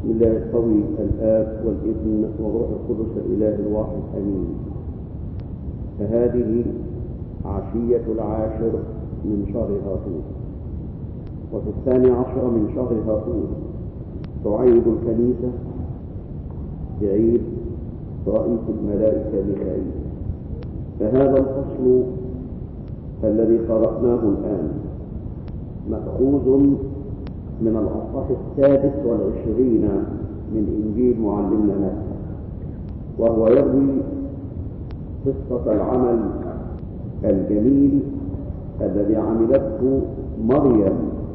بسم الله القوي الآب والابن والروح القدس الإله الواحد آمين فهذه عشية العاشر من شهر هاتون وفي الثاني عشر من شهر هاتون تعيد الكنيسة بعيد رئيس الملائكة ميكائيل فهذا الفصل الذي قرأناه الآن مأخوذ من الأصحاح السادس والعشرين من إنجيل معلمنا متى وهو يروي قصة العمل الجميل الذي عملته مريم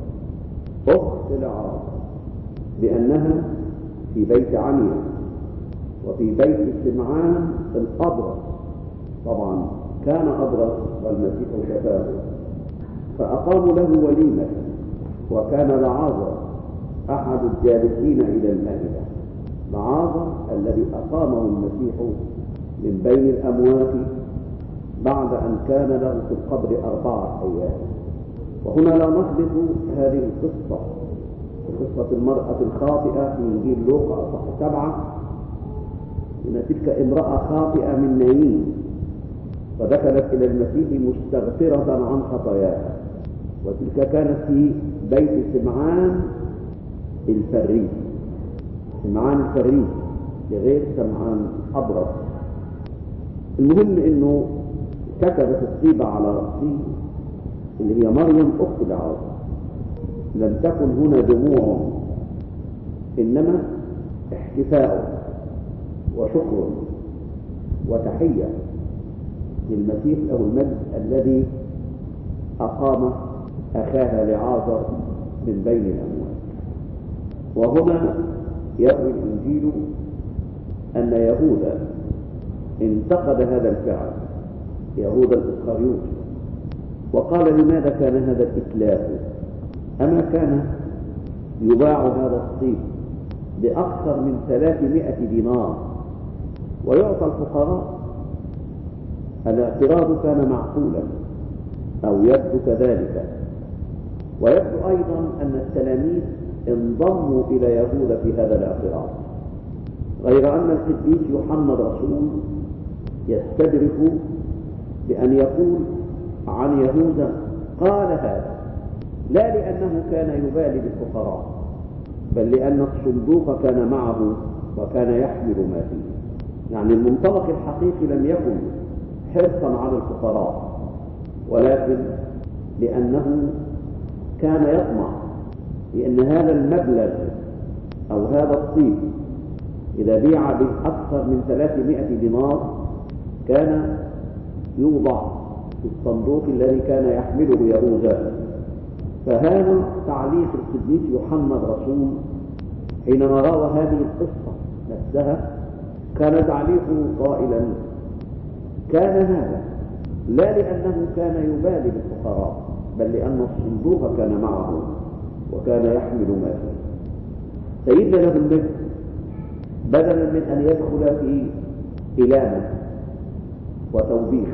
أخت العرب بأنها في بيت عنيا وفي بيت سمعان الأبرص طبعا كان أبرص والمسيح شفاه فأقاموا له وليمة وكان لعازر أحد الجالسين إلى المائدة لعازر الذي أقامه المسيح من بين الأموات بعد أن كان له في القبر أربعة أيام وهنا لا نخلط هذه القصة قصة المرأة الخاطئة في إنجيل لوقا أصح سبعة إن تلك امرأة خاطئة من نايين فدخلت إلى المسيح مستغفرة عن خطاياها وتلك كانت في بيت سمعان الفريس سمعان الفريس لغير سمعان أبرص المهم انه كتبت الطيبة على رأسه اللي هي مريم أخت العاصر لم تكن هنا دموع إنما احتفاء وشكر وتحية للمسيح له المجد الذي أقام أخاها لعازر من بين الأموات وهنا يروي الإنجيل أن يهوذا انتقد هذا الفعل يهوذا الإسخريوط وقال لماذا كان هذا الإتلاف أما كان يباع هذا الطيب بأكثر من ثلاثمائة دينار ويعطى الفقراء الاعتراض كان معقولا أو يبدو كذلك ويبدو أيضا أن التلاميذ انضموا إلى يهوذا في هذا الاعتراض غير أن القديس يوحنا الرسول يستدرك بأن يقول عن يهوذا قال هذا لا لأنه كان يبالي بالفقراء بل لأن الصندوق كان معه وكان يحمل ما فيه يعني المنطلق الحقيقي لم يكن حرصا على الفقراء ولكن لأنه كان يطمع لأن هذا المبلغ أو هذا الطيب إذا بيع بأكثر من 300 دينار كان يوضع في الصندوق الذي كان يحمله يهوذا فهذا تعليق القديس يوحنا الرسول حينما روى هذه القصة نفسها كان تعليقه قائلا كان هذا لا لأنه كان يبالي بالفقراء بل لأن الصندوق كان معه وكان يحمل ما فيه سيدنا له المجد بدلا من أن يدخل في إلامة وتوبيخ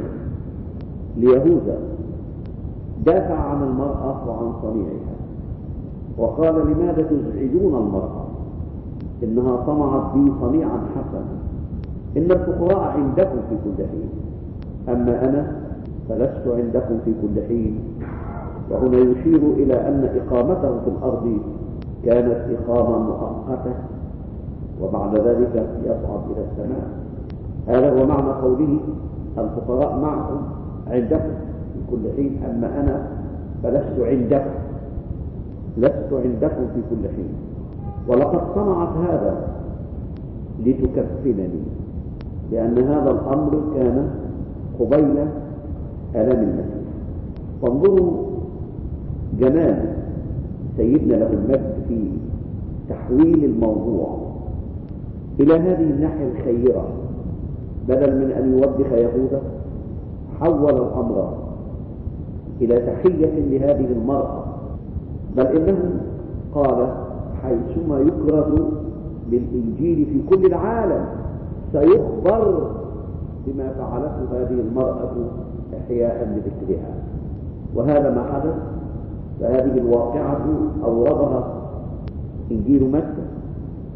ليهوذا دافع عن المرأة وعن صنيعها وقال لماذا تزعجون المرأة إنها صنعت بي صنيعا حسنا إن الفقراء عندكم في كل حين أما أنا فلست عندكم في كل حين وهنا يشير إلى أن إقامته في الأرض كانت إقامة مؤقتة وبعد ذلك يصعد إلى السماء هذا هو معنى قوله الفقراء معكم عندكم في كل حين أما أنا فلست عندكم لست عندكم في كل حين ولقد صنعت هذا لتكفنني لأن هذا الأمر كان قبيل ألم المسيح فانظروا جمال سيدنا له المجد في تحويل الموضوع إلى هذه الناحية الخيرة بدل من أن يوبخ يهوذا حول الأمر إلى تحية لهذه المرأة بل إنه قال حيثما يكرز بالإنجيل في كل العالم سيخبر بما فعلته هذه المرأة إحياء لذكرها وهذا ما حدث فهذه الواقعة أوردها إنجيل مكة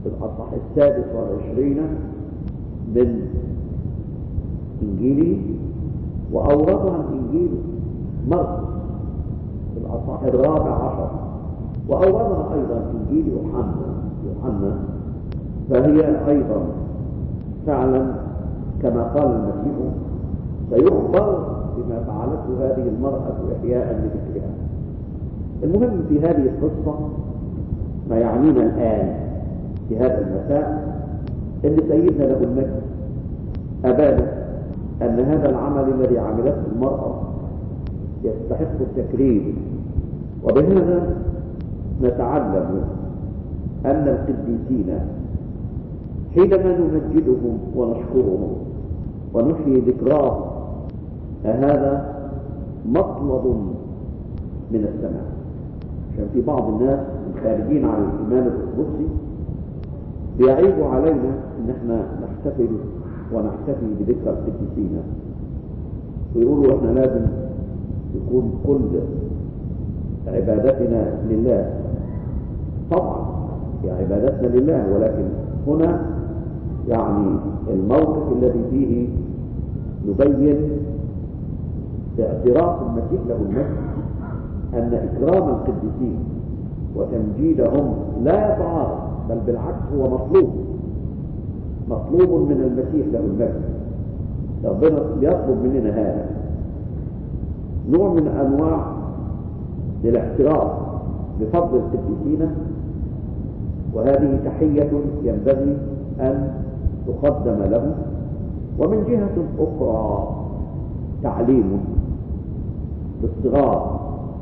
في الأصح السادس والعشرين من إنجيله وأوردها الإنجيل مرقس في الأصح الرابع عشر وأوردها أيضا إنجيل يوحنا يوحنا فهي أيضا فعلا كما قال المسيح سيخبر بما فعلته هذه المرأة إحياء لذكرها المهم في هذه القصة ما يعنينا الآن في هذا المساء ان سيدنا له المجد أبان أن هذا العمل الذي عملته المرأة يستحق التكريم وبهذا نتعلم أن القديسين حينما نمجدهم ونشكرهم ونحيي ذكراهم هذا مطلب من السماء عشان في بعض الناس الخارجين عن الإيمان القدسي بيعيبوا علينا ان احنا نحتفل ونحتفي بذكرى القديسين ويقولوا احنا لازم يكون كل عبادتنا لله طبعا هي عبادتنا لله ولكن هنا يعني الموقف الذي فيه نبين اعتراف المسيح له المجد أن إكرام القديسين وتمجيدهم لا يتعارض بل بالعكس هو مطلوب مطلوب من المسيح له المجد ربنا يطلب مننا هذا نوع من أنواع الاعتراف بفضل القديسين وهذه تحية ينبغي أن تقدم له ومن جهة أخرى تعليم للصغار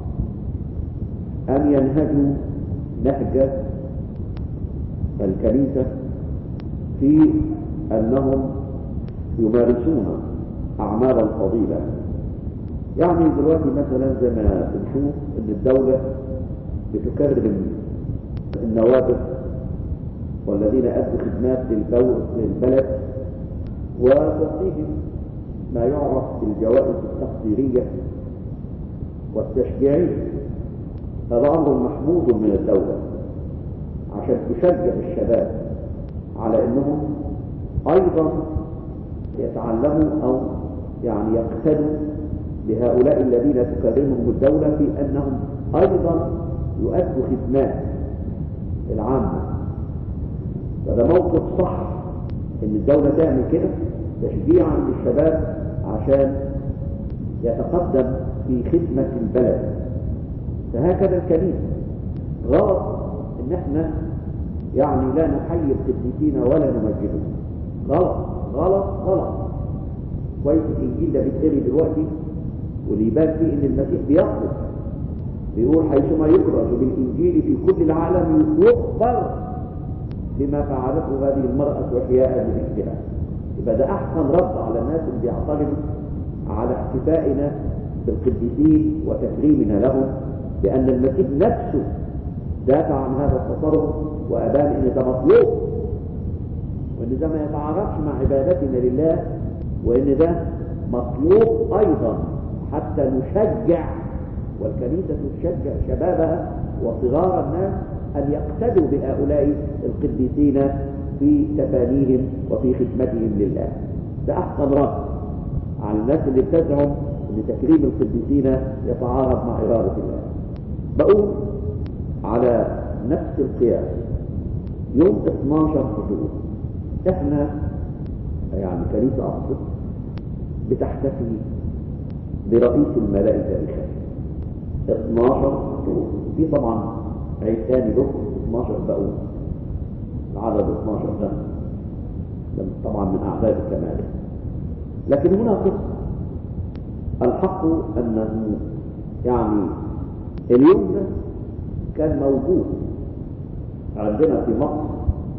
أن ينهجوا نهج الكنيسة في أنهم يمارسون أعمال الفضيلة يعني دلوقتي مثلا زي ما بنشوف أن الدولة بتكرم النوابغ والذين أدوا خدمات للبلد وتعطيهم ما يعرف بالجوائز التقديرية والتشجيعية هذا أمر محمود من الدولة عشان تشجع الشباب على أنهم أيضا يتعلموا أو يعني يقتدوا بهؤلاء الذين تكرمهم الدولة في أنهم أيضا يؤدوا خدمات العامة هذا موقف صح ان الدولة تعمل كده تشجيعا للشباب عشان يتقدم في خدمة البلد فهكذا الكنيسة غلط ان احنا يعني لا نحيي القديسين ولا نمجدهم غلط غلط غلط كويس الانجيل ده بيتقري دلوقتي واللي يبان فيه ان المسيح بيخطب بيقول حيثما يكرز بالانجيل في كل العالم يخبر بما فعلته هذه المرأة وحياء لذكرها يبقى ده أحسن رد على الناس اللي بيعترضوا على احتفائنا بالقديسين وتكريمنا لهم لأن المسيح نفسه دافع عن هذا التصرف وأبان إن ده مطلوب وإن ده ما يتعارضش مع عبادتنا لله وإن ده مطلوب أيضا حتى نشجع والكنيسة تشجع شبابها وصغار الناس أن يقتدوا بهؤلاء القديسين في تفانيهم وفي خدمتهم لله ده أحسن رد على الناس اللي بتزعم أن تكريم القديسين يتعارض مع إرادة الله بقول على نفس القياس يوم 12 حدود احنا يعني كنيسة أقصد بتحتفي برئيس الملائكة بخير 12 حدود في طبعا عيد ثاني له 12 بقوا العدد 12 ده طبعا من أعداد الكمال لكن هنا قصة الحق أنه يعني اليوم ده كان موجود عندنا في مصر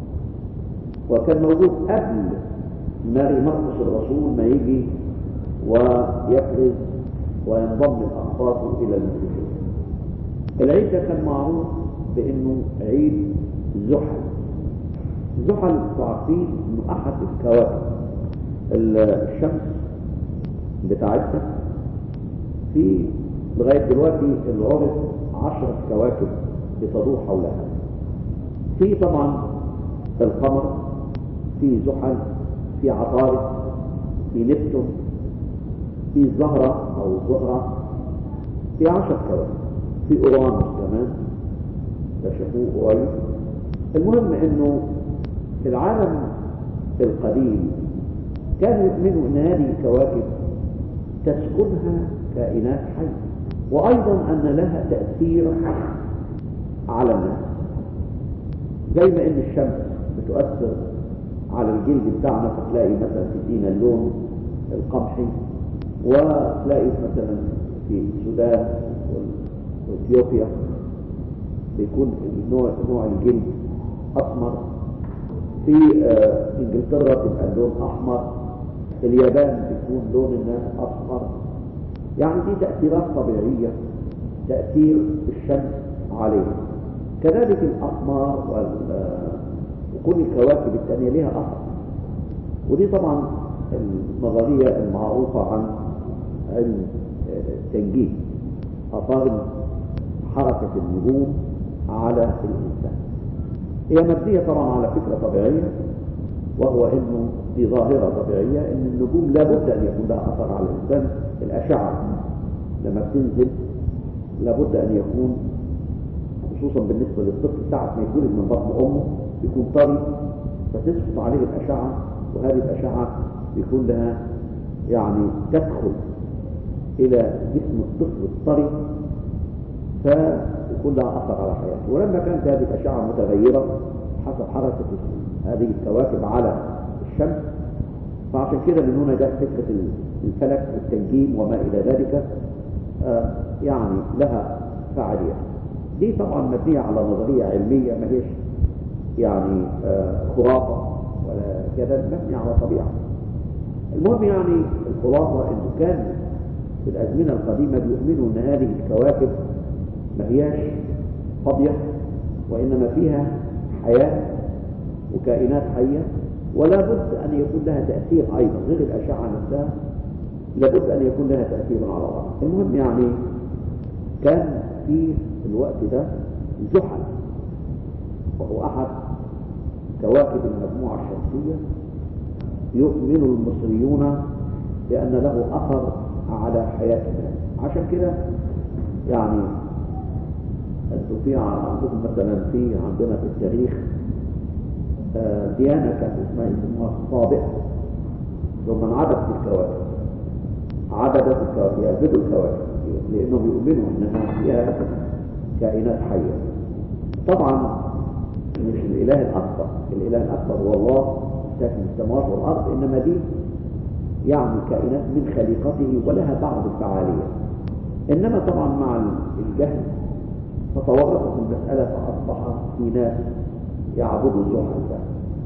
وكان موجود قبل ماري مرقس الرسول ما يجي ويفرز وينضم الأخبار إلى المسيحية العيد ده كان معروف بأنه عيد زحل زحل تعرفين انه احد الكواكب الشمس بتاعتنا في لغايه دلوقتي العرض عشرة كواكب بتدور حولها في طبعا القمر في زحل في عطارد في نبتون في الزهرة أو الزهرة في عشر كواكب في أورانوس كمان اكتشفوه قريب المهم انه في العالم القديم كانوا يؤمنوا ان هذه الكواكب تسكنها كائنات حية وايضا ان لها تأثير على الناس زي ما ان الشمس بتؤثر على الجلد بتاعنا فتلاقي مثلا تدينا اللون القمحي وتلاقي مثلا في السودان واثيوبيا بيكون نوع نوع الجلد اسمر في آه انجلترا تبقى اللون احمر اليابان بيكون لون الناس اصفر يعني دي تاثيرات طبيعيه تاثير الشمس عليها كذلك الاقمار وكل الكواكب الثانيه لها اثر ودي طبعا النظريه المعروفه عن علم التنجيم اثار حركه النجوم على الإنسان هي مبنية طبعا على فكرة طبيعية وهو انه في ظاهرة طبيعية ان النجوم لابد ان يكون لها اثر على الانسان الاشعة لما بتنزل لابد ان يكون خصوصا بالنسبة للطفل ساعة ما يتولد من بطن امه بيكون طري فتسقط عليه الاشعة وهذه الاشعة بيكون لها يعني تدخل الى جسم الطفل الطري فيكون لها اثر على حياته ولما كانت هذه الاشعه متغيره حسب حركه هذه الكواكب على الشمس فعشان كده من هنا جاءت فكره الفلك والتنجيم وما الى ذلك آه يعني لها فعاليه دي طبعا مبنيه على نظريه علميه ما هيش يعني آه خرافه ولا كذا مبنيه على طبيعه المهم يعني الخلاصه انه كان في الازمنه القديمه بيؤمنوا ان هذه الكواكب ما هياش فاضية وإنما فيها حياة وكائنات حية ولا بد أن يكون لها تأثير أيضا غير الأشعة نفسها لابد أن يكون لها تأثير على بعض المهم يعني كان في الوقت ده زحل وهو أحد كواكب المجموعة الشمسية يؤمن المصريون بأن له أثر على حياة الناس عشان كده يعني انتوا في عندكم مثلا في عندنا في التاريخ ديانة كانت اسمها يسموها الصابئة ثم عبدت الكواكب عبدت الكواكب يعبدوا الكواكب لانهم يؤمنوا انها فيها كائنات حية طبعا مش الاله الاكبر الاله الاكبر هو الله ساكن السماوات والارض انما دي يعني كائنات من خليقته ولها بعض الفعالية انما طبعا مع الجهل تطورت المسألة فأصبح في ناس يعبدوا الزحل ده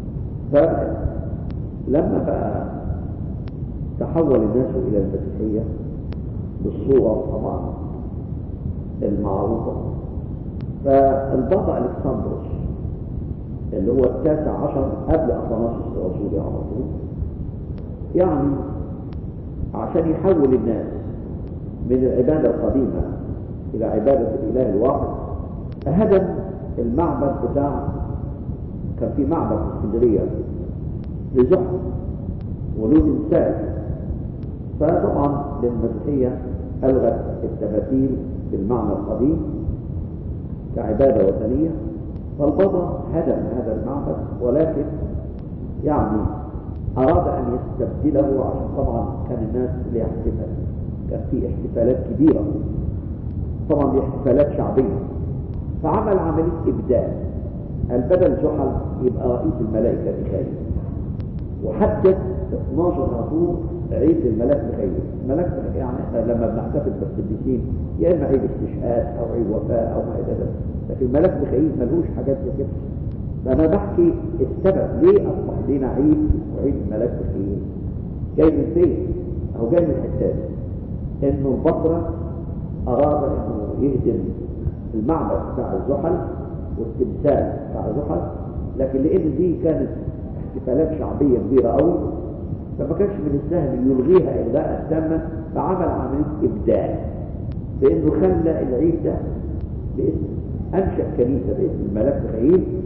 فلما بقى تحول الناس إلى المسيحية بالصورة طبعا المعروفة فالبابا ألكسندروس اللي هو التاسع عشر قبل أثناسيوس الرسولي على طول يعني عشان يحول الناس من العبادة القديمة إلى عبادة الإله الواحد هدم المعبد بتاع كان في معبد في اسكندرية لزحل وله تمثال فطبعا للمسيحية ألغت التماثيل في المعنى القديم كعبادة وثنية فالبابا هدم هذا المعبد ولكن يعني أراد أن يستبدله عشان طبعا كان الناس ليها احتفال كان في احتفالات كبيرة طبعا دي احتفالات شعبية فعمل عملية إبدال البدل زحل يبقى رئيس الملائكة ميخائيل وحدد 12 هطور عيد الملاك ميخائيل الملاك يعني احنا لما بنحتفل بالقديسين يا اما عيد استشهاد او عيد وفاة او ما الى ذلك لكن الملاك ميخائيل ملوش حاجات زي كده فانا بحكي السبب ليه اصبح لنا عيد وعيد الملاك ميخائيل جاي من فين؟ او جاي من الحتات انه البصره اراد انه يهدم المعبد بتاع الزحل والتمثال بتاع زحل لكن لان دي كانت احتفالات شعبيه كبيره قوي فما كانش من السهل يلغيها الغاء تاما فعمل عمليه ابدال بانه خلى العيد ده باسم انشا كنيسه باسم الملاك ميخائيل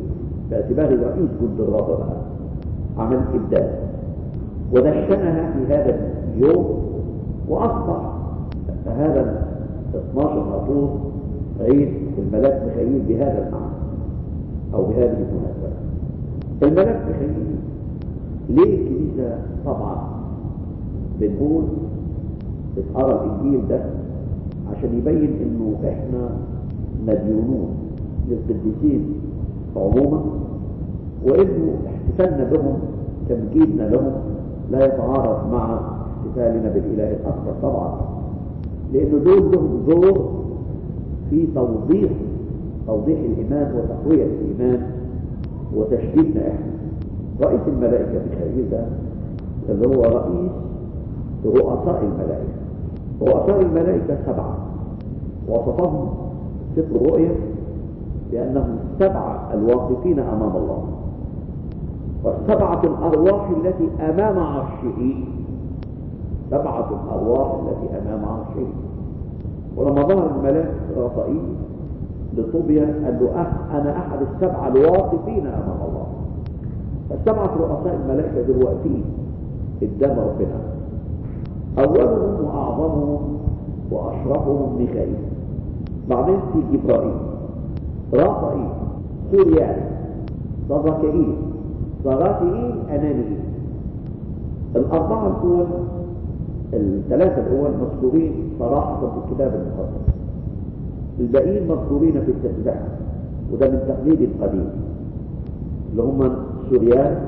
باعتباره رئيس جند الرابع بقى عمل إبدال ودشنها في هذا اليوم وأصبح هذا 12 مطلوب عيد الملاك ميخائيل بهذا المعنى أو بهذه المناسبة الملاك ميخائيل ليه الكنيسة طبعا بنقول بتقرا الإنجيل ده عشان يبين إنه إحنا مديونون للقديسين عموما وإنه احتفالنا بهم تمجيدنا لهم لا يتعارض مع احتفالنا بالإله الأكبر طبعا لأنه دول لهم دور في توضيح توضيح الإيمان وتقوية الإيمان وتشديدنا إحنا رئيس الملائكة ميخائيل ده اللي هو رئيس رؤساء الملائكة رؤساء الملائكة سبعة وصفهم سفر الرؤيا بأنهم السبعة الواقفين أمام الله والسبعة الأرواح التي أمام عرشه سبعة الأرواح التي أمام عرشه ولما ظهر الملاك رفائيل لطوبيا قال له أه أنا أحد السبعة الواقفين أمام الله فالسبعة رؤساء الملائكة دول واقفين قدام ربنا أولهم وأعظمهم وأشرفهم ميخائيل بعدين في جبرائيل رافائيل سوريان صدقائيل صغاتئيل أنانيل الأربعة الأول الثلاثة الأول مذكورين صراحة في الكتاب المقدس الباقيين مذكورين في التسبيح وده من تقليد القديم اللي هم سوريان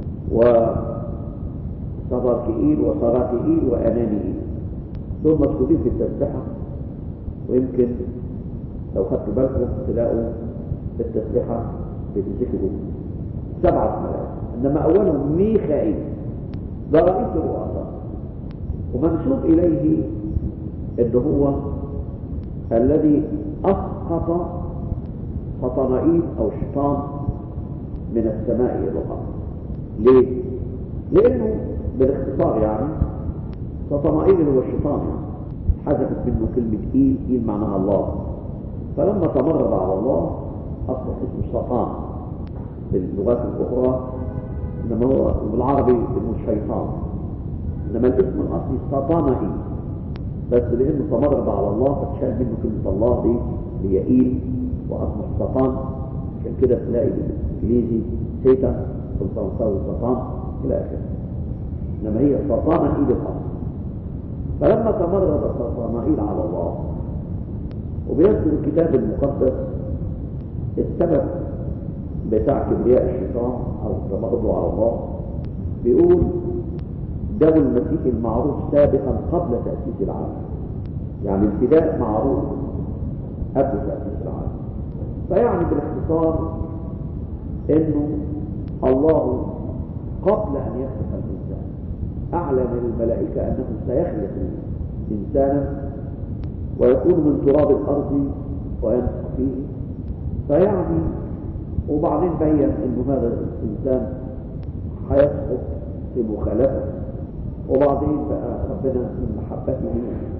وصدركئيل وصراتئيل وأنانيل دول مذكورين في التسبيحة ويمكن لو خدتوا بالكم تلاقوا في التسبيحة بتذكروا سبعة ملائكة إنما أولهم ميخائيل ده رئيس الرؤساء ومنسوب إليه إن هو الذي أسقط فطنائيل أو شيطان من السماء إلى الأرض ليه؟ لأنه بالاختصار يعني فطنائيل هو الشيطان يعني حذفت منه كلمة إيل إيل معناها الله فلما تمرد على الله أصبح اسمه شيطان في اللغات الأخرى إنما هو بالعربي اسمه شيطان إنما الاسم الأصلي سطانائي بس لأنه تمرد على الله فتشال منه كلمة الله دي اللي هي إيل وأصبح سطان عشان كده تلاقي بالإنجليزي سيتان والفرنساوي سطان إلى آخره إنما هي سطانائي بالأصل فلما تمرد سطانائيل على الله وبيذكر الكتاب المقدس السبب بتاع كبرياء الشيطان او تمرده على الله بيقول دم المسيح المعروف سابقا قبل تأسيس العالم يعني الفداء معروف قبل تأسيس العالم فيعني بالاختصار انه الله قبل ان يخلق الانسان اعلن للملائكة انه سيخلق انسانا ويكون من تراب الارض وينفخ فيه فيعني وبعدين بين انه هذا الانسان هيسقط في مخالفه وبعدين بقى ربنا من محبته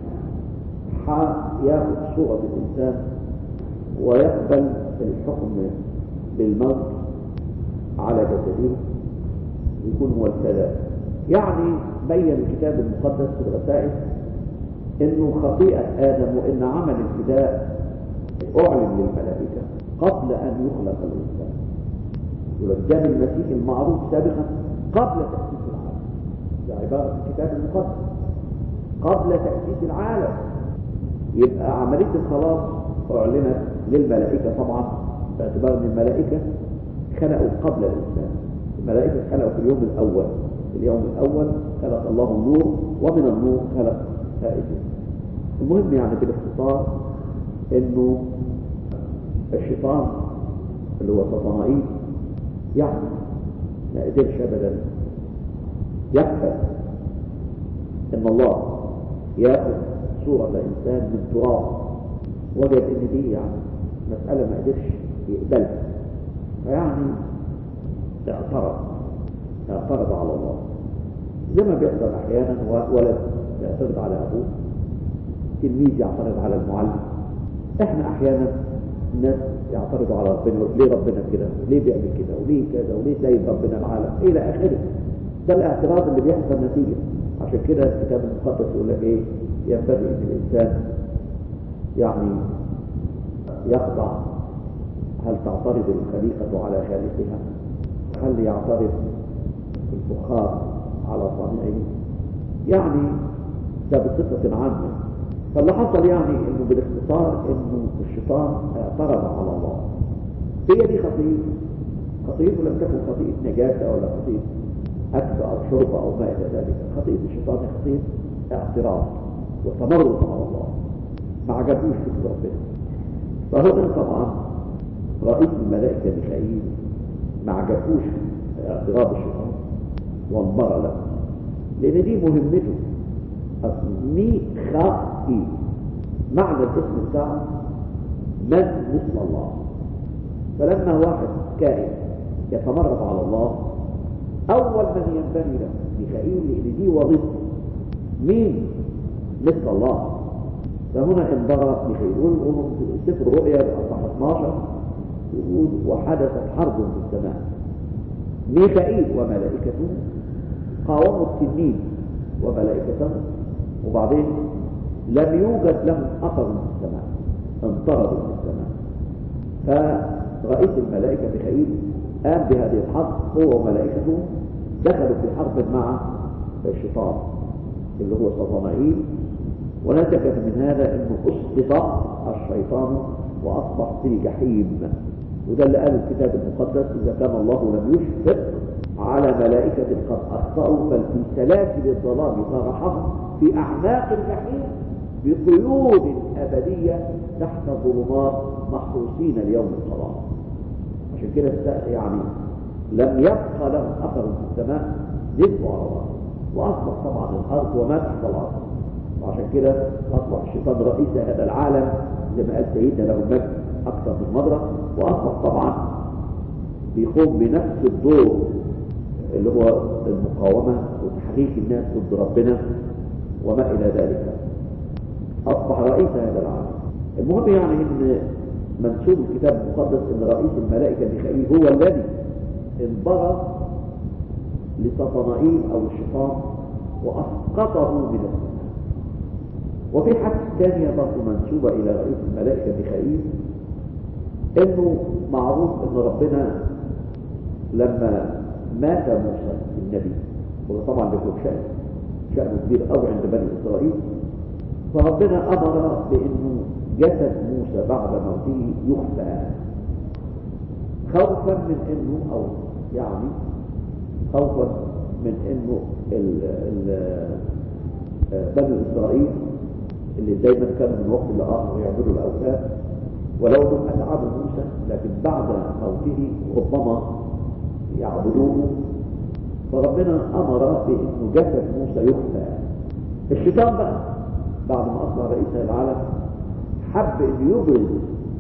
هياخد صورة الإنسان ويقبل الحكم بالموت على جسده يكون هو الفداء يعني بين الكتاب المقدس في الرسائل انه خطيئة ادم وان عمل الفداء اعلن للملائكة قبل ان يخلق الانسان يقول دم المسيح المعروف سابقا قبل تأسيس العالم ده عبارة في الكتاب المقدس قبل تأسيس العالم يبقى عملية الخلاص اعلنت للملائكة طبعا باعتبار ان الملائكة خلقوا قبل الانسان الملائكة خلقوا في اليوم الاول في اليوم الاول خلق الله النور ومن النور خلق هائجه المهم يعني بالاختصار انه الشيطان اللي هو سطنائيل يعني ما قدرش ابدا يقبل ان الله ياخذ صورة انسان من تراب وجد ان دي يعني مسألة ما قدرش يقبلها فيعني اعترض اعترض على الله زي ما بيحصل احيانا ولد يعترض على ابوه تلميذ يعترض على المعلم احنا احيانا ناس يعترضوا على ربنا ليه ربنا كده وليه بيعمل كده وليه كذا وليه سايب ربنا العالم الى اخره ده الاعتراض اللي بيحصل نتيجه عشان كده الكتاب المقدس يقول لك ايه ينبغي ان الانسان يعني يخضع هل تعترض الخليقه على خالقها هل يعترض البخار على صانعه يعني ده بصفه عامه فاللي حصل يعني انه بالاختصار انه الشيطان اعترض على الله هي دي خطيئة خطيئته لم تكن خطيئة نجاسة ولا خطيئة أكل أو شرب أو ما إلى ذلك خطيئة الشيطان خطيئة اعتراض وتمرد على الله ما عجبوش فكر ربنا فهنا طبعا رئيس الملائكة ميخائيل ما عجبوش اعتراض الشيطان وانبر له لأن دي مهمته ميخائيل معنى الاسم بتاعه من مثل الله فلما واحد كائن يتمرد على الله اول من ينبغي له ميخائيل لان دي وظيفته مين مثل الله فهنا انبغى ميخائيل يقول سفر الرؤيا اصحاح 12 يقول وحدثت حرب في السماء ميخائيل وملائكته قاوموا التنين وملائكته وبعدين لم يوجد لهم اثر في السماء انطردوا من السماء فرئيس الملائكة ميخائيل قام بهذه الحرب هو وملائكته دخلوا في حرب مع الشيطان اللي هو صفنائيل ونتجت من هذا انه اسقط الشيطان واصبح في جحيم وده اللي قاله الكتاب المقدس اذا كان الله لم يشفق على ملائكة قد اخطأوا بل في سلاسل الظلام طرحهم في اعماق الجحيم بقيود أبدية تحت ظلمات محروسين ليوم القضاء عشان كده يعني لم يبقى لهم أثر في السماء نزلوا على الأرض وأصبح طبعا الأرض وما تحت الأرض وعشان كده أصبح الشيطان رئيس هذا العالم زي ما قال سيدنا له المجد أكثر من مرة وأصبح طبعا بيقوم بنفس الدور اللي هو المقاومة وتحريك الناس ضد ربنا وما إلى ذلك أصبح رئيس هذا العالم المهم يعني ان منسوب الكتاب المقدس ان رئيس الملائكة ميخائيل هو الذي انبغى لصفنائيل او الشيطان واسقطه من السماء وفي حدث ثانية برضه منسوبة الى رئيس الملائكة ميخائيل انه معروف ان ربنا لما مات موسى النبي وده طبعا بيكون شأن شأنه كبير قوي عند بني اسرائيل فربنا امر بانه جسد موسى بعد موته يخفى خوفا من انه او يعني خوفا من انه ال ال بني اسرائيل اللي دايما كانوا من وقت لاخر يعبدوا الاوثان ولو انهم اتعبوا موسى لكن بعد موته ربما يعبدوه فربنا امر بانه جسد موسى يخفى الشيطان بقى بعد ما اصبح رئيس العالم حب ان يبرز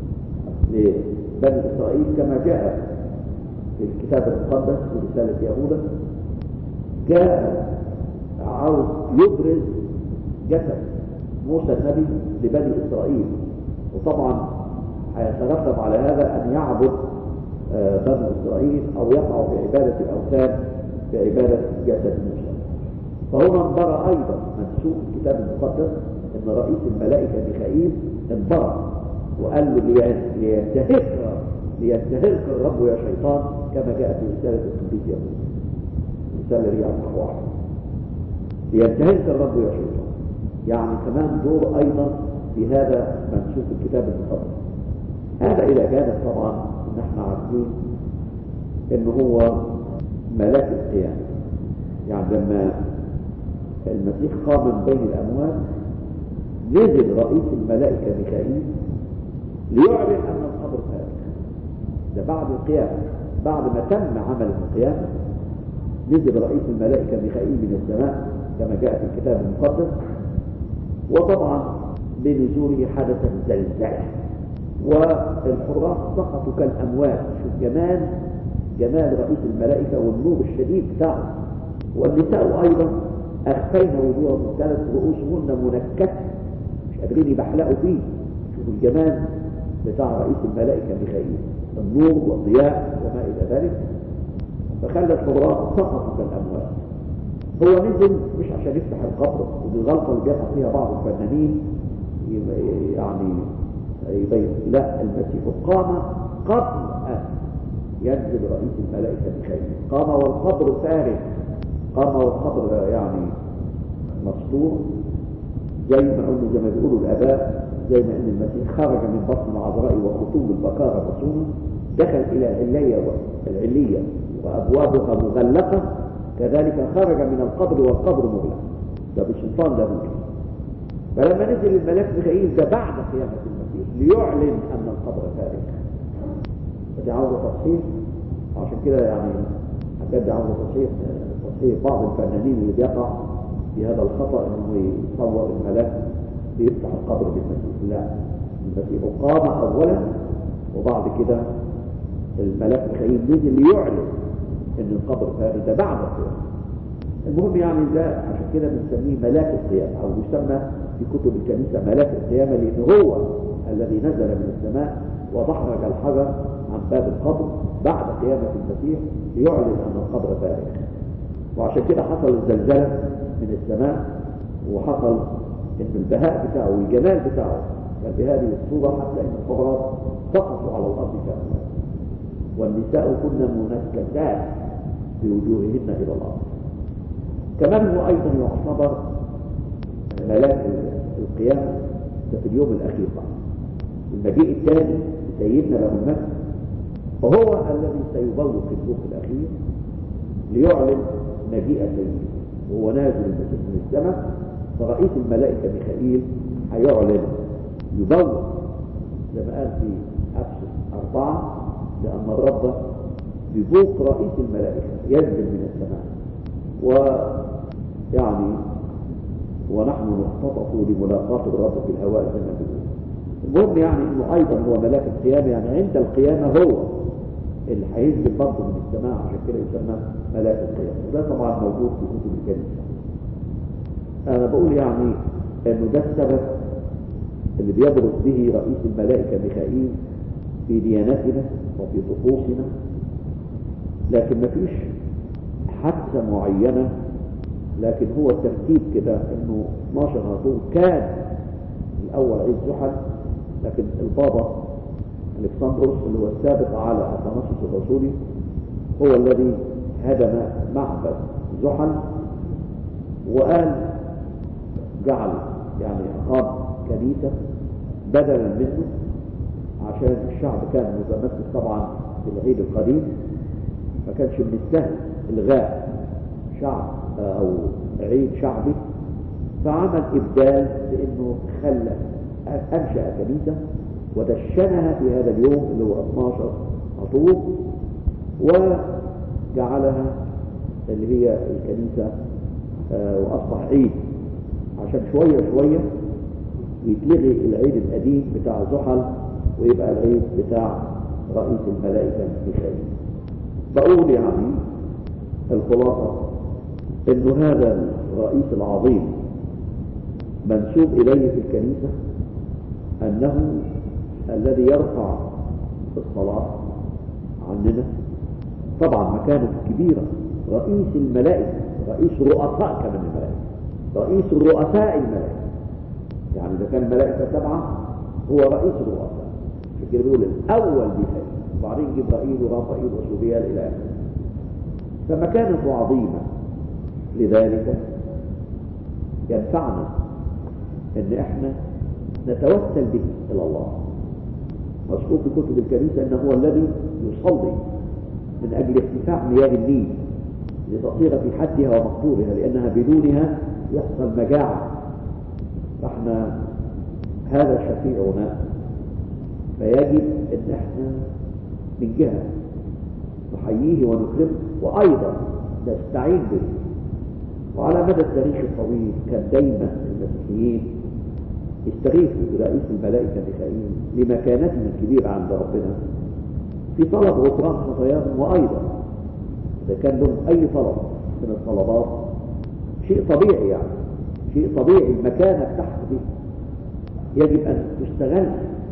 لبني اسرائيل كما جاء في الكتاب المقدس في رساله يهوذا جاء عاوز يبرز جسد موسى النبي لبني اسرائيل وطبعا هيترتب على هذا ان يعبد بني اسرائيل او يقعوا في عباده الاوثان في عباده جسد موسى فهنا انبرى ايضا منسوب الكتاب المقدس ان رئيس الملائكه ميخائيل انبرى وقال له لينتهك لينتهك الرب يا شيطان كما جاء في رساله القديس يهوذا رساله رياض واحد لينتهك الرب يا شيطان يعني كمان دور ايضا في هذا منسوب الكتاب المقدس هذا الى جانب طبعا ان احنا عارفين ان هو ملاك القيامه يعني لما المسيح قام من بين الاموات نزل رئيس الملائكه ميخائيل ليعلن ان القبر فارغ ده بعد القيامه بعد ما تم عمل القيامه نزل رئيس الملائكه ميخائيل من السماء كما جاء في الكتاب المقدس وطبعا بنزوله حدثت زلزال والحراس سقطوا كالاموات شوف جمال جمال رئيس الملائكه والنور الشديد بتاعه والنساء ايضا اخفين وجوههم كانت رؤوسهن منكسه مش قادرين يبحلقوا فيه شوفوا الجمال بتاع رئيس الملائكة ميخائيل النور والضياء وما إلى ذلك فخلت الغراب سقطوا كالأموات هو نزل مش عشان يفتح القبر ودي الغلطة اللي بيقع فيها بعض الفنانين يعني يبين لا المسيح قام قبل أن ينزل رئيس الملائكة ميخائيل قام والقبر فارغ قام والقبر يعني مسطور زي ما قلنا زي ما بيقولوا الآباء زي ما ان المسيح خرج من بطن العذراء وخطوب البكارة مصونة دخل الى العلية العلية وابوابها مغلقة كذلك خرج من القبر والقبر مغلق ده بسلطان داوود فلما نزل الملاك ميخائيل ده بعد قيامة المسيح ليعلن ان القبر فارغ فدي عاوزة تصحيح عشان كده يعني حاجات دي عاوزة تصحيح تصحيح بعض الفنانين اللي بيقع في هذا الخطأ انه يصور الملاك بيفتح القبر بالمسيح لا المسيح قام اولا وبعد كده الملاك ميخائيل نزل ليعلن ان القبر فارغ ده بعد القيامه المهم يعني ده عشان كده بنسميه ملاك القيامه او يسمى في كتب الكنيسه ملاك القيامه لان هو الذي نزل من السماء ودحرج الحجر عن باب القبر بعد قيامه المسيح ليعلن ان القبر فارغ وعشان كده حصل الزلزله من السماء وحصل ان البهاء بتاعه والجمال بتاعه كان بهذه الصورة حتى ان الحجرات سقطوا على الارض كاملة والنساء كن منكسات بوجوههن الى الارض كمان هو ايضا يعتبر ملاك القيامة ده في اليوم الاخير بعد المجيء الثاني سيدنا له المجد فهو الذي سيبوق البوق الاخير ليعلن مجيء سيده وهو نازل المسيح من السماء فرئيس الملائكة ميخائيل هيعلن يبوق زي ما قال في أفسس أربعة لأن الرب بيبوق رئيس الملائكة ينزل من السماء ويعني ونحن نختطف لملاقاة الرب في الهواء زي ما بيقول المهم يعني انه ايضا هو ملاك القيامة يعني عند القيامة هو اللي هينزل برضه من السماء عشان كده يسمى ملاك القيامة وده طبعا موجود في كتب الكنيسة انا بقول يعني انه ده السبب اللي بيبرز به رئيس الملائكة ميخائيل في ديانتنا وفي طقوسنا لكن مفيش حادثة معينة لكن هو الترتيب كده انه 12 هاتون كان الاول عيد زحل لكن البابا الكسندروس اللي هو السابق على اثناسيوس الرسولي هو الذي هدم معبد زحل وقال جعل يعني اقام كنيسة بدلا منه عشان الشعب كان متمسك طبعا بالعيد القديم ما كانش من السهل الغاء شعب او عيد شعبي فعمل ابدال بانه خلى انشا كنيسه ودشنها في هذا اليوم اللي هو 12 عطوب وجعلها اللي هي الكنيسه واصبح عيد عشان شويه شويه يتلغي العيد القديم بتاع زحل ويبقى العيد بتاع رئيس الملائكه ميخائيل بقول يعني الخلاصه انه هذا الرئيس العظيم منسوب اليه في الكنيسه انه الذي يرفع الصلاه عننا طبعا مكانه كبيره رئيس الملائكه رئيس رؤساء كمان الملائكه رئيس الرؤساء الملائكه يعني اذا كان الملائكه سبعه هو رئيس الرؤساء عشان كده بيقول الاول ميخائيل وبعدين جبرائيل ورافائيل وسوريال الى اخره فمكانته عظيمه لذلك ينفعنا ان احنا نتوسل به الى الله مذكور في كتب الكنيسه انه هو الذي يصلي من اجل ارتفاع مياه النيل لتصير في حدها ومقدورها لانها بدونها يحصل مجاعه فاحنا هذا شفيعنا فيجب ان احنا من جهه نحييه ونكرمه وايضا نستعين به وعلى مدى التاريخ الطويل كان دايما المسيحيين يستغيثوا برئيس الملائكة ميخائيل لمكانته الكبيرة عند ربنا في طلب غفران خطاياهم وأيضا إذا كان لهم أي طلب من الطلبات شيء طبيعي يعني شيء طبيعي المكانة بتاعته دي يجب أن تستغل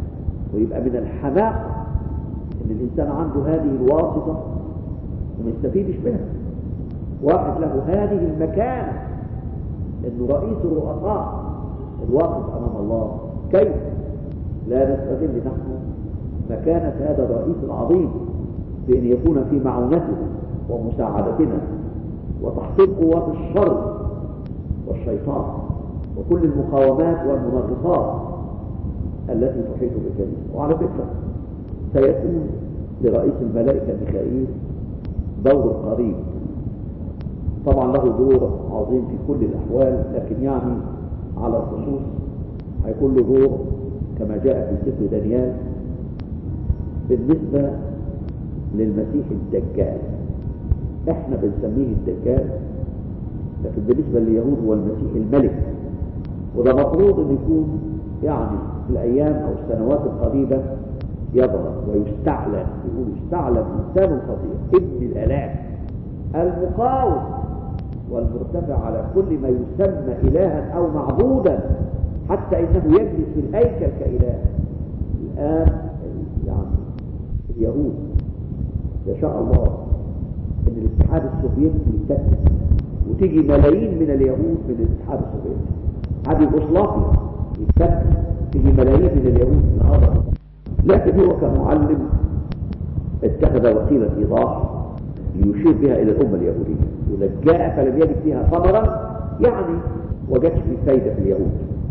ويبقى من الحماقة ان الانسان عنده هذه الواسطة وما يستفيدش منها واحد له هذه المكانة انه رئيس الرؤساء الواقف امام الله كيف لا نستغل نحن مكانة هذا الرئيس العظيم بأن يكون في معونتنا ومساعدتنا وتحصيل قوات الشر والشيطان وكل المقاومات والمناقصات التي تحيط بالكنيسة وعلى فكرة سيكون لرئيس الملائكة ميخائيل دور قريب طبعا له دور عظيم في كل الأحوال لكن يعني على الخصوص هيكون له دور كما جاء في سفر دانيال بالنسبة للمسيح الدجال احنا بنسميه الدجال لكن بالنسبة لليهود هو المسيح الملك وده مفروض ان يكون يعني في الايام او السنوات القريبة يظهر ويستعلن يقول يستعلن انسان خطير ابن الالاف المقاوم والمرتفع على كل ما يسمى الها او معبودا حتى انه يجلس في الهيكل كاله الان يعني اليهود يشاء الله ان الاتحاد السوفيتي يتكتل وتيجي ملايين من اليهود من الاتحاد السوفيتي عاد يوغوسلافيا يتكتل تيجي ملايين من اليهود من هذا لكن هو كمعلم اتخذ وسيله ايضاح ليشير بها الى الامه اليهوديه واذا جاء فلم يجد فيها ثمرا يعني وجدش في فايده في اليهود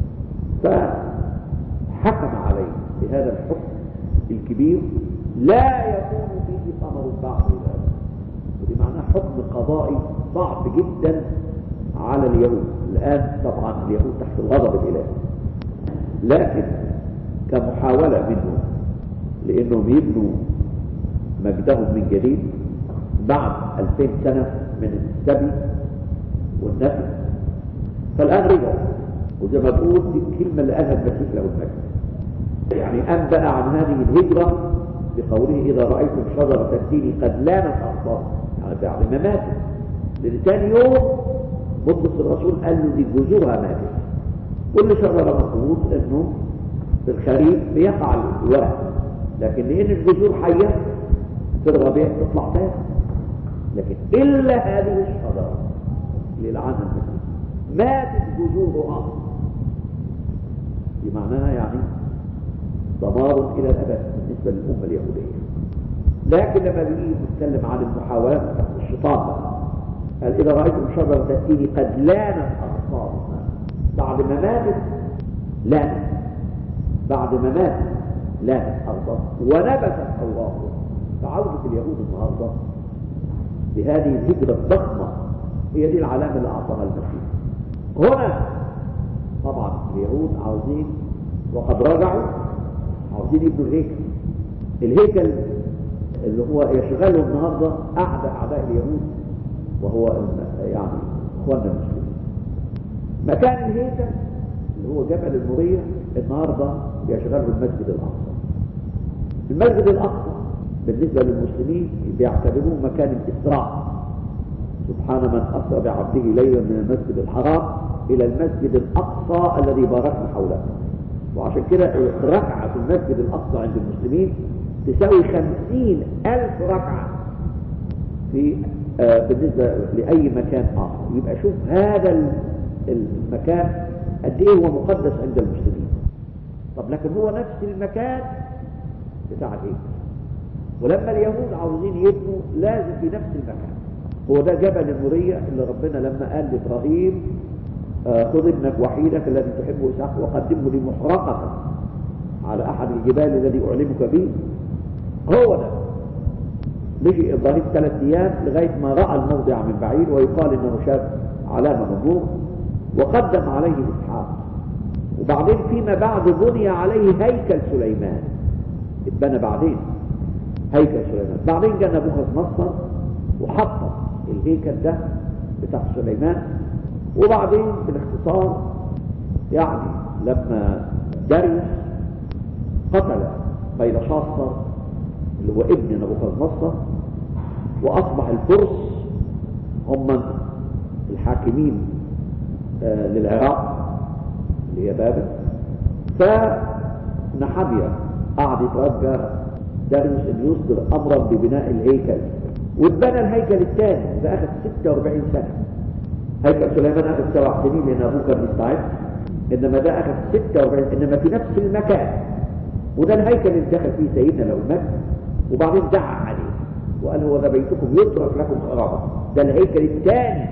فحكم عليه بهذا الحكم الكبير لا يكون فيه ثمر بعد ذلك ودي معناها حكم قضائي صعب جدا على اليهود الآن طبعا اليهود تحت الغضب الإلهي لكن كمحاولة منهم لأنهم يبنوا مجدهم من جديد بعد 2000 سنة من السبي والنفي فالآن رجعوا وزي ما بقول دي الكلمة اللي قالها المسيح له المجد يعني أنبأ عن هذه الهجرة بقوله إذا رأيتم شجرة التين قد لانت أخبار يعني بعد ما ماتت لأن ثاني يوم بطرس الرسول قال له دي جذورها ماتت كل شجرة مفروض إنه في الخريف بيقع الورق لكن لأن الجذور حية في الربيع تطلع تاني لكن إلا هذه الشجرة اللي لعنها المسيح ماتت جذورها بمعناها يعني دمار إلى الأبد بالنسبة للأمة اليهودية لكن لما بيجي نتكلم عن المحاولات الشيطان بقى قال إذا رأيتم شجرة التين قد لانت أغصانها بعد ما ماتت لانت بعد ما ماتت لانت أغصانها ونبتت أوراقها فعودة اليهود النهاردة بهذه الهجرة الضخمة هي دي العلامة اللي أعطاها المسيح هنا طبعا اليهود عاوزين وقد رجعوا عاوزين يبنوا الهيكل الهيكل اللي هو يشغله النهارده اعدى اعداء اليهود وهو يعني اخواننا المسلمين مكان الهيكل اللي هو جبل الموريه النهارده يشغله المسجد الاقصى المسجد الاقصى بالنسبه للمسلمين بيعتبروه مكان الاسراء سبحان من اسرى بعبده ليلا من المسجد الحرام الى المسجد الاقصى الذي باركنا حوله وعشان كده ركعة في المسجد الأقصى عند المسلمين تساوي خمسين ألف ركعة في آه بالنسبة لأي مكان آخر يبقى شوف هذا المكان قد إيه هو مقدس عند المسلمين طب لكن هو نفس المكان بتاع الهيكل ولما اليهود عاوزين يبنوا لازم في نفس المكان هو ده جبل المورية اللي ربنا لما قال لإبراهيم خذ ابنك وحيدك الذي تحبه اسحاق وقدمه لي محرقة على احد الجبال الذي اعلمك به هو ده مشي ابراهيم ثلاث ايام لغايه ما راى الموضع من بعيد ويقال انه شاف علامه من نور وقدم عليه اسحاق وبعدين فيما بعد بني عليه هيكل سليمان اتبنى بعدين هيكل سليمان بعدين جاء نبوخذ نصر وحطم الهيكل ده بتاع سليمان وبعدين بالاختصار يعني لما داريوس قتل بيلشاصر اللي هو ابن نبوخذ نصر واصبح الفرس هم الحاكمين آه للعراق اللي هي بابل فنحمية قعد يترجى داريوس ان يصدر امرا ببناء الهيكل واتبنى الهيكل الثاني ده اخذ 46 سنه هيكل سليمان اخذ سبع سنين لان ابوه كان مستعد انما ده اخذ 46 انما في نفس المكان وده الهيكل اللي دخل فيه سيدنا له المجد وبعدين دعا عليه وقال هو ده بيتكم يترك لكم خرابا ده الهيكل الثاني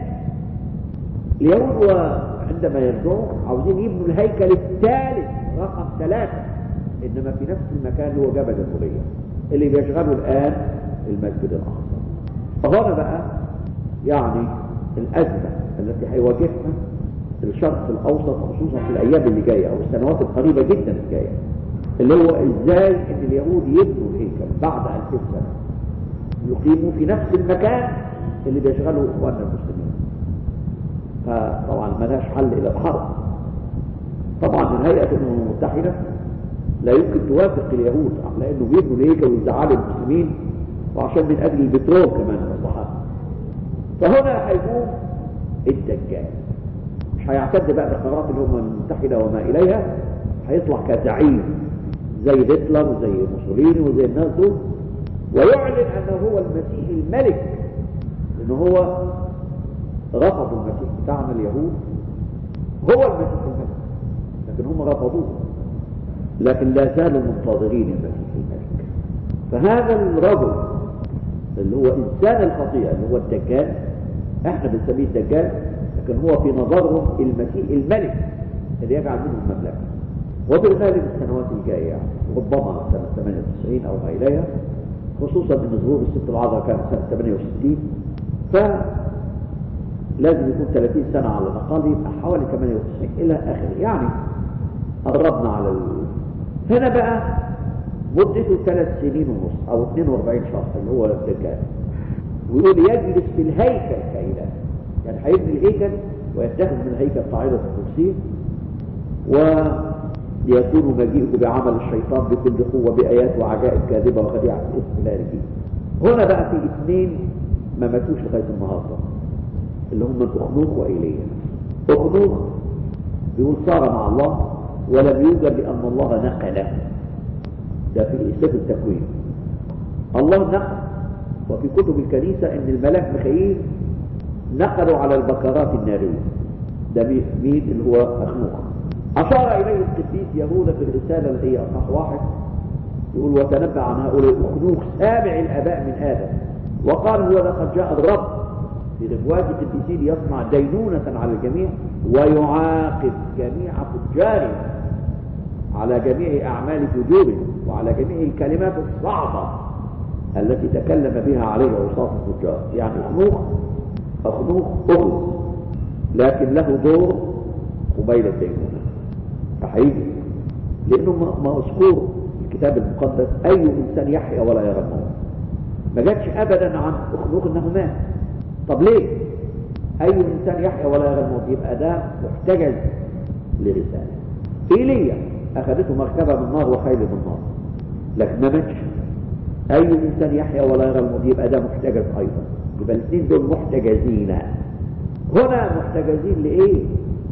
اليهود عندما يرجعوا عاوزين يبنوا الهيكل الثالث رقم ثلاثة إنما في نفس المكان اللي هو جبل المورية اللي بيشغله الآن المسجد الأقصى فهنا بقى يعني الأزمة التي هيواجهها الشرق الأوسط خصوصا في الأيام اللي جاية أو السنوات القريبة جدا الجاية اللي هو إزاي إن اليهود يبنوا الهيكل بعد 2000 سنة يقيموا في نفس المكان اللي بيشغله إخواننا المسلمين فطبعا ملاش حل إلى الحرب طبعا الهيئة الأمم المتحدة لا يمكن توافق اليهود على انه بيبنوا الهيكل ويزعلوا المسلمين وعشان من اجل البترول كمان مصلحات فهنا هيقوم الدجال مش هيعتد بقى بقرارات الامم المتحده وما اليها هيطلع كزعيم زي هتلر وزي موسوليني وزي الناس دول ويعلن انه هو المسيح الملك ان هو رفضوا المسيح بتاعنا اليهود هو المسيح الملك لكن هم رفضوه لكن لا زالوا منتظرين المسيح الملك فهذا الرجل اللي هو انسان الخطيئه اللي هو الدجال احنا بنسميه الدجال لكن هو في نظرهم المسيح الملك اللي يجعل منه المملكه وبالغالب السنوات الجايه يعني ربما سنه 98 او ما اليها خصوصا ان ظهور الست العذراء كانت سنه 68 ف لازم يكون 30 سنه على الاقل يبقى حوالي 98 الى اخره يعني قربنا على ال... هنا بقى مدته ثلاث سنين ونص او 42 شهر اللي هو الدجال ويقول يجلس في الهيكل كإله يعني هيبني الهيكل ويتخذ من الهيكل قاعدة الكرسي ويكون مجيئه بعمل الشيطان بكل قوة بآيات وعجائب كاذبة وخديعة اسم الله هنا بقى في اثنين ما ماتوش لغاية النهاردة اللي هم أخنوخ وإيليا أخنوخ بيقول صار مع الله ولم يوجد لأن الله نقله ده في سفر التكوين الله نقل وفي كتب الكنيسة ان الملاك ميخائيل نقلوا على البكرات النارية ده مين اللي هو أخنوخ أشار إليه القديس يهوذا في الرسالة اللي هي أصحاح واحد يقول وتنبأ عن هؤلاء أخنوخ سابع الآباء من آدم وقال هو لقد جاء الرب في رفواج القديسين يصنع دينونة على الجميع ويعاقب جميع فجارهم على جميع أعمال فجورهم وعلى جميع الكلمات الصعبة التي تكلم بها عليه عصاة الفجار يعني أخنوخ أخنوخ أخذ لكن له دور قبيل الدينونة فحيجي لأنه مذكور في الكتاب المقدس أي إنسان يحيا ولا يرى الموت ما جاتش أبدا عن أخنوخ أنه مات طب ليه أي إنسان يحيا ولا يرى الموت يبقى ده محتجز لرسالة إيليا أخذته مركبة من نار وخيل من نار لكن ما ماتش أي إنسان يحيا ولا يرى الموت يبقى ده محتجز أيضا يبقى الاثنين دول محتجزين هنا محتجزين لإيه؟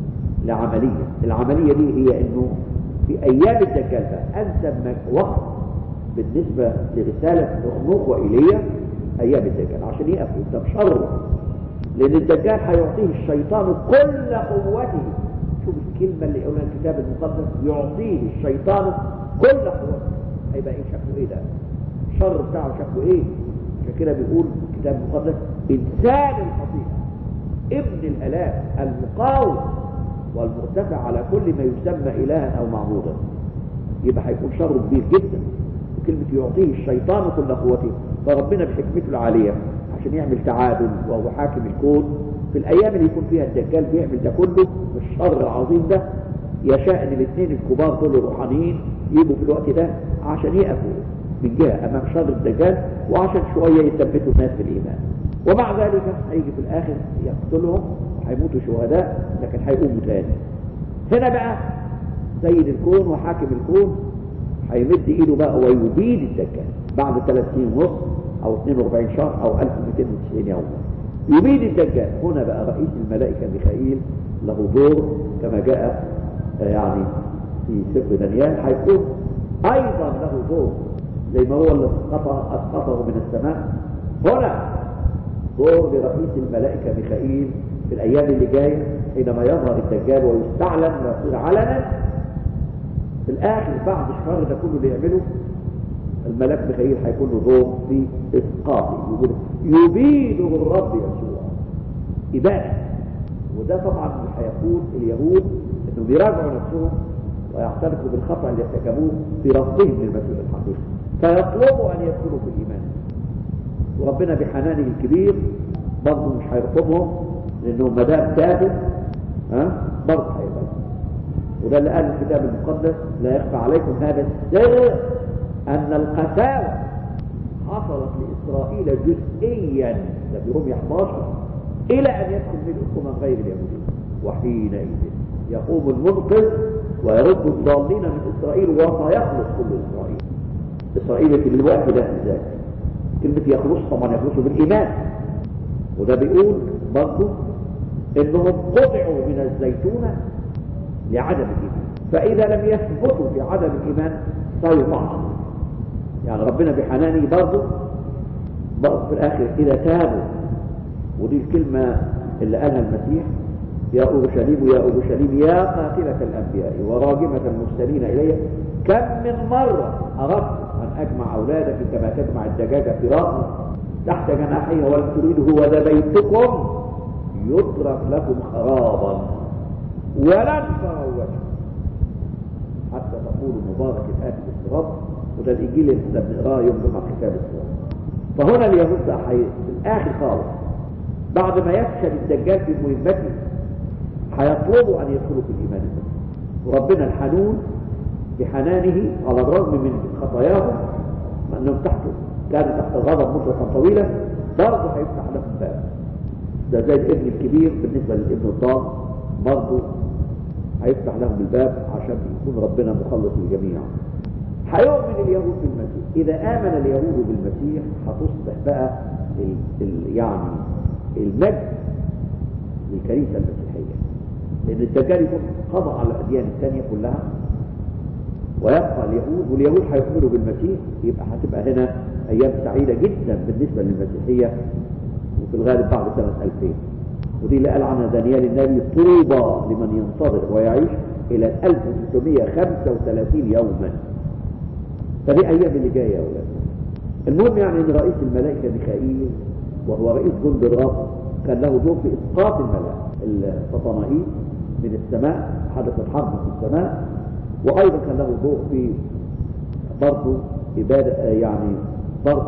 لعملية العملية دي هي إنه في أيام الدجال ده أنسب وقت بالنسبة لرسالة أخنوخ وإيليا أيام الدجال عشان يقفوا ده بشره لأن الدجال هيعطيه الشيطان كل قوته شوف الكلمة اللي يقولها الكتاب المقدس يعطيه الشيطان كل قوته هيبقى ايه شكله ايه ده الشر بتاعه شكله ايه عشان كده بيقول الكتاب المقدس انسان الخطيئة ابن الهلاك المقاوم والمرتفع على كل ما يسمى الها او معبودا يبقى هيكون شر كبير جدا وكلمة يعطيه الشيطان كل قوته فربنا بحكمته العالية عشان يعمل تعادل وهو حاكم الكون في الايام اللي يكون فيها الدجال بيعمل ده كله الشر العظيم ده يشاء ان الاثنين الكبار دول الروحانيين يجوا في الوقت ده عشان يقفوا من جهه امام شر الدجال وعشان شويه يثبتوا الناس في الايمان ومع ذلك هيجي في الاخر يقتلهم وهيموتوا شهداء لكن هيقوموا تاني هنا بقى سيد الكون وحاكم الكون هيمد ايده بقى ويبيد الدجال بعد ثلاث سنين ونص او 42 شهر او 1290 يوما يبيد الدجال هنا بقى رئيس الملائكة ميخائيل له دور كما جاء يعني في سفر دانيال هيكون ايضا له له دور زي ما هو اللي اسقطه من السماء هنا دور لرئيس الملائكة ميخائيل في الأيام اللي جاية حينما يظهر الدجال ويستعلن ويصير علنا في الآخر بعد الشر ده كله اللي يعمله الملاك ميخائيل هيكون له دور في إسقاطه يقول يبيده الرب يسوع إبادة وده طبعا اللي هيقول اليهود انهم يراجعوا نفسهم ويعترفوا بالخطأ اللي ارتكبوه في رفضهم للمسيح الحقيقي فيطلبوا ان يدخلوا في الايمان وربنا بحنانه الكبير برضه مش هيرفضهم لانهم ما دام ثابت ها برضه هيقبلوا وده اللي قال الكتاب المقدس لا يخفى عليكم هذا السر ان القساوه حصلت لاسرائيل جزئيا ده في رومية 11 الى ان يدخل في الامم غير اليهوديه وحينئذ يقوم المنقذ ويرد الضالين من اسرائيل وسيخلص كل اسرائيل اسرائيل في الوقت ده ازاي كلمه يخلص طبعا يخلصوا بالايمان وده بيقول برضه انهم قطعوا من الزيتونه لعدم الايمان فاذا لم يثبتوا في عدم الايمان سيطعن يعني ربنا بحنانه برضه برضه في الاخر اذا تابوا ودي الكلمه اللي قالها المسيح يا أورشليم يا أورشليم يا قاتلة الأنبياء وراجمة المرسلين إلي كم من مرة أردت أن أجمع أولادك كما تجمع الدجاجة في رأس تحت جناحيها ولم تريده وذا بيتكم يترك لكم خرابا ولن تروا وجهه حتى تقول مبارك الآتي بالصراط وده الإنجيل اللي احنا بنقراه يوم جمعة كتاب الصراط فهنا اليهود ده حي... في الآخر خالص بعد ما يفشل الدجال في مهمته هيطلبوا أن يدخلوا في الإيمان وربنا الحنون بحنانه على الرغم من خطاياهم أنهم تحت كانوا تحت غضب مطلقا طويلا برضه هيفتح لهم باب ده زي الابن الكبير بالنسبة للابن الضال برضه هيفتح لهم الباب عشان يكون ربنا مخلص الجميع هيؤمن اليهود بالمسيح إذا آمن اليهود بالمسيح هتصبح بقى ال ال يعني المجد للكنيسة المسيحية لأن الدجال يكون قضى على الأديان الثانية كلها ويبقى اليهود واليهود هيؤمنوا بالمسيح يبقى هتبقى هنا أيام سعيدة جدا بالنسبة للمسيحية وفي الغالب بعد سنة 2000 ودي اللي قال عنها دانيال النبي طوبى لمن ينتظر ويعيش إلى 1335 يوما فدي أيام اللي جاية يا أولاد المهم يعني أن رئيس الملائكة ميخائيل وهو رئيس جند الرب كان له دور في إسقاط الملائكة الفطنائيل من السماء حدثت حرب في السماء وأيضا كان له دور في برضه إبادة يعني ضرب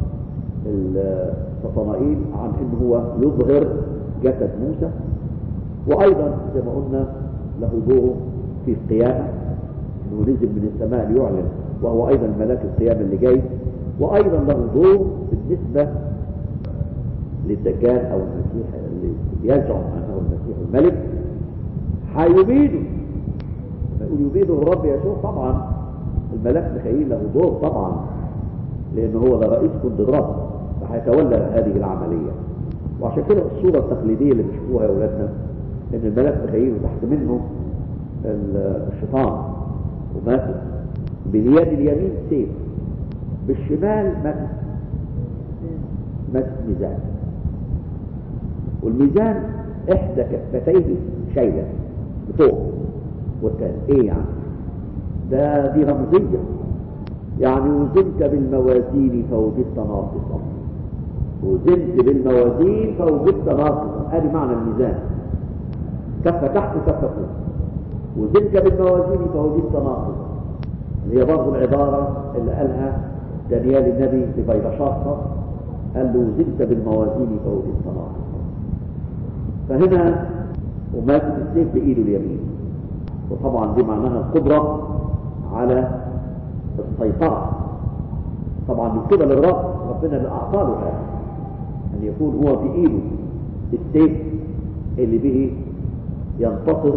الفطنائيل عن أنه هو يظهر جسد موسى وأيضا زي ما قلنا له دور في القيامة أنه نزل من السماء ليعلن وهو أيضا ملاك القيامة اللي جاي وأيضا له دور بالنسبة للدجال أو المسيح اللي يزعم أنه المسيح الملك هيبيده لما يقول يبيده الرب يسوع طبعا الملاك ميخائيل له دور طبعا لأنه هو ده رئيس جند الرب فهيتولى هذه العملية وعشان كده الصورة التقليدية اللي بيشوفوها يا أولادنا إن الملاك ميخائيل وتحت منه الشيطان وماسك باليد اليمين سيف بالشمال ماسك ماسك ميزان والميزان احدى كفتيه شايله لفوق والتاني ايه يعني ده دي رمزيه يعني وزنت بالموازين فوجدت ناقصا وزنت بالموازين فوجدت ناقصا ادي معنى الميزان كفه تحت وكفه فوق وزنت بالموازين فوجدت ناقصا هي برضه العباره اللي قالها دانيال النبي لبيلشاصر قال له وزنت بالموازين فوجدت ناقصا فهنا وماسك السيف بايده اليمين وطبعا دي معناها القدره على السيطره طبعا من قبل الرب ربنا اللي اعطاه له هذا ان يكون هو في ايده السيف اللي به ينتصر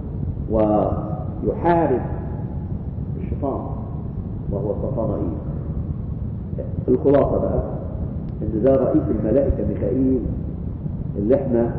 ويحارب الشيطان وهو الصفانائيل الخلاصه بقى ان ده رئيس الملائكه ميخائيل اللي احنا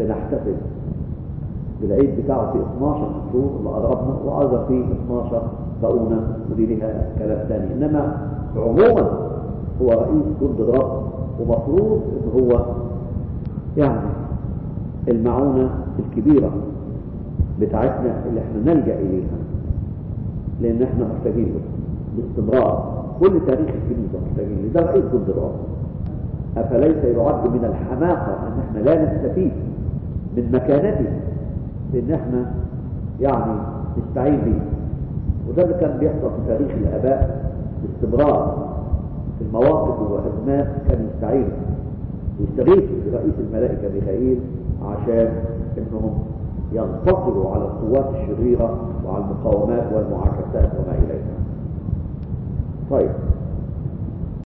بنحتفل بالعيد بتاعه في 12 شهور اللي قربنا وايضا في 12 طاعونة ودي لها كلام ثاني إنما عموما هو رئيس جند الرب ومفروض إن هو يعني المعونة الكبيرة بتاعتنا اللي احنا نلجأ إليها لأن احنا محتاجين له باستمرار كل تاريخ الكنيسة محتاجين له ده رئيس جند الرب أفليس يعد من الحماقة أن احنا لا نستفيد من مكانته بأن احنا يعني نستعين به وده اللي كان بيحصل في تاريخ الآباء باستمرار في المواقف والأزمات كان يستعين يستغيث برئيس الملائكة ميخائيل عشان انهم ينتصروا على القوات الشريرة وعلى المقاومات والمعاكسات وما إليها طيب